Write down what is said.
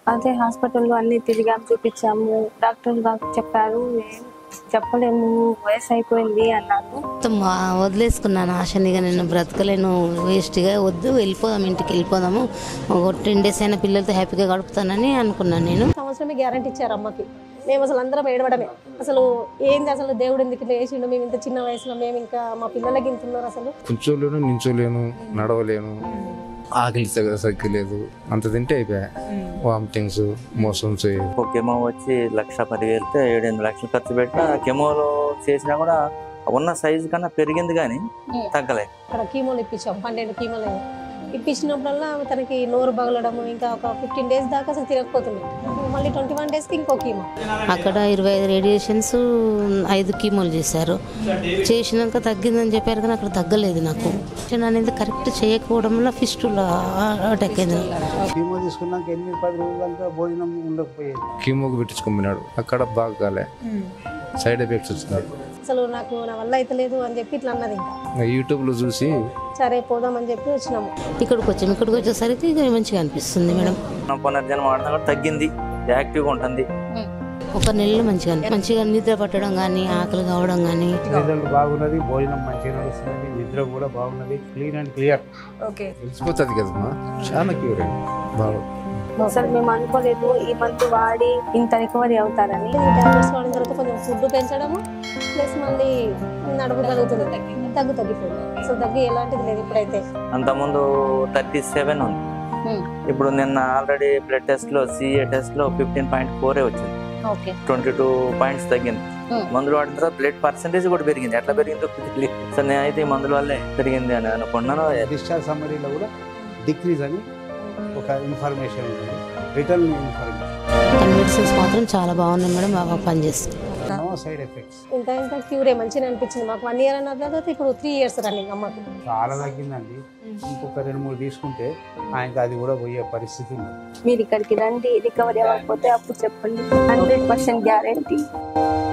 అదే హాస్పిటల్లో అన్ని తిరిగాం చూపించాము డాక్టర్ గారు చెప్పారు "ఏం చెప్పలేము వయసు అయిపోయింది అన్నారు మొత్తం ఆ వదిలేసుకున్నాను ఆశనిగా నేను బ్రతకలేను వేస్ట్గా వద్దు వెళ్ళిపోదాం ఇంటికి వెళ్ళిపోదాము ఒక టెన్ డేస్ అయినా పిల్లలతో హ్యాపీగా గడుపుతానని అనుకున్నాను నేను సంవత్సరమే గ్యారంటీ ఇచ్చారు అమ్మకి మేము అసలు అందరం ఏడవడమే అసలు ఏంది అసలు దేవుడు ఎందుకు ఇట్లా వేసిండు మేము ఇంత చిన్న వయసులో మేము ఇంకా మా పిల్లలకి ఇంత ఉన్నారు అసలు కూర్చోలేను నించోలేను నడవలేను ఆకలి సగ- సగ్గు లేదు అంత తింటే అయిపోయా వామిటింగ్స్ మోషన్స్ ఒక కెమో వచ్చి లక్ష పదివేలతో ఏడెనిమిది లక్షలు ఖర్చు పెట్టిన కెమోలో చేసినా కూడా ఉన్న సైజు కన్నా పెరిగింది కానీ తగ్గలేదు అక్కడ కీమోలు ఇప్పించాం పన్నెండు కీమోలు అయ్యాయి. ఇప్పించినప్పుడల్లా తనకి నోరు పగలడము ఇంకా ఒక ఫిఫ్టీన్ డేస్ దాకా అసలు తిరగకపోతుంది మళ్ళీ ట్వంటీ వన్ డేస్కి ఇంకో కీమో అక్కడ ఇరవై ఐదు రేడియేషన్స్ ఐదు కీమోలు చేశారు చేసినాక తగ్గిందని చెప్పారు కానీ అక్కడ తగ్గలేదు నాకు నేను అనేది కరెక్ట్ చేయకపోవడం వల్ల ఫిస్టులా అటాక్ అయింది నాకు. కీమో తీసుకున్నాక ఎనిమిది పది రోజుల దాకా భోజనం ఉండకపోయేది కీమోకి పెట్టించుకున్నాడు అక్కడ బాగా కాలే సైడ్ ఎఫెక్ట్స్ వచ్చినాయి అసలు నాకు నా వల్ల అయితే లేదు అని చెప్పి ఇట్లా అన్నది ఇంకా ఇంకా యూట్యూబ్లో చూసి సరే పోదామని చెప్పి వచ్చినాము ఇక్కడికి వచ్చాము ఇక్కడికి వచ్చేసరికి ఇక మంచిగా అనిపిస్తుంది మేడం నా పునర్జన్మ వాడినా కూడా తగ్గింది యాక్టివ్గా ఉంటుంది ఒక నెలలో మంచిగా అనిపి- మంచిగా నిద్ర పట్టడం కానీ ఆకలి కావడం కానీ రిజల్ట్ బాగున్నది భోజనం మంచిగా నడుస్తున్నది నిద్ర కూడా బాగున్నది క్లీన్ అండ్ క్లియర్ తెలిసిపోతుంది కదమ్మా చాలా క్యూర్ అయింది బాగా అసలు మేము అనుకోలేదు ఈ మంత్ వాడి ఇంత రికవరీ అవుతారని ఈ టాబ్లెట్స్ వాడిన తర్వాత కొంచెం ఫుడ్ పెంచడము ప్లస్ మళ్ళీ నడవగలుగుతుంది తగ్గు తగ్గిపోయింది అసలు తగ్గి ఎలాంటిది లేదు ఇప్పుడైతే అంతకుముందు థర్టీ సెవెన్ ఉంది ఇప్పుడు నిన్న ఆల్రెడీ బ్లడ్ టెస్ట్ లో సిఏ టెస్ట్ లో ఫిఫ్టీన్ పాయింట్ ఫోరే వచ్చింది ఓకే ట్వంటీ టూ పాయింట్స్ తగ్గింది Hmm. మందులు వాడిన తర్వాత బ్లడ్ పర్సంటేజ్ కూడా పెరిగింది ఎట్లా పెరిగిందో తెలియదు సో నేనైతే ఈ మందుల వల్లే పెరిగింది అని అనుకున్నాను డిశ్చార్జ్ సమ్మరీలో కూడా డిక్రీజ్ అని ఒక ఇన్ఫర్మేషన్ ఉంది రిటర్న్ ఇన్ఫర్మేషన్ మెడిసిన్స్ మాత్రం చాలా బాగున్నాయి మేడం బాగా పనిచేస్తుంది నో సైడ్ ఎఫెక్ట్స్ ఇంకా ఇంకా క్యూరే మంచిగా అనిపించింది మాకు వన్ ఇయర్ అన్న తర్వాత ఇప్పుడు త్రీ ఇయర్స్ రన్నింగ్ అమ్మకి చాలా తగ్గిందండి ఇంకొక రెండు మూడు తీసుకుంటే ఆయనకి అది కూడా పోయే పరిస్థితి ఉంది మీరు ఇక్కడికి రండి రికవరీ అవ్వకపోతే అప్పుడు చెప్పండి హండ్రెడ్ పర్సెంట్ గ్యారంటీ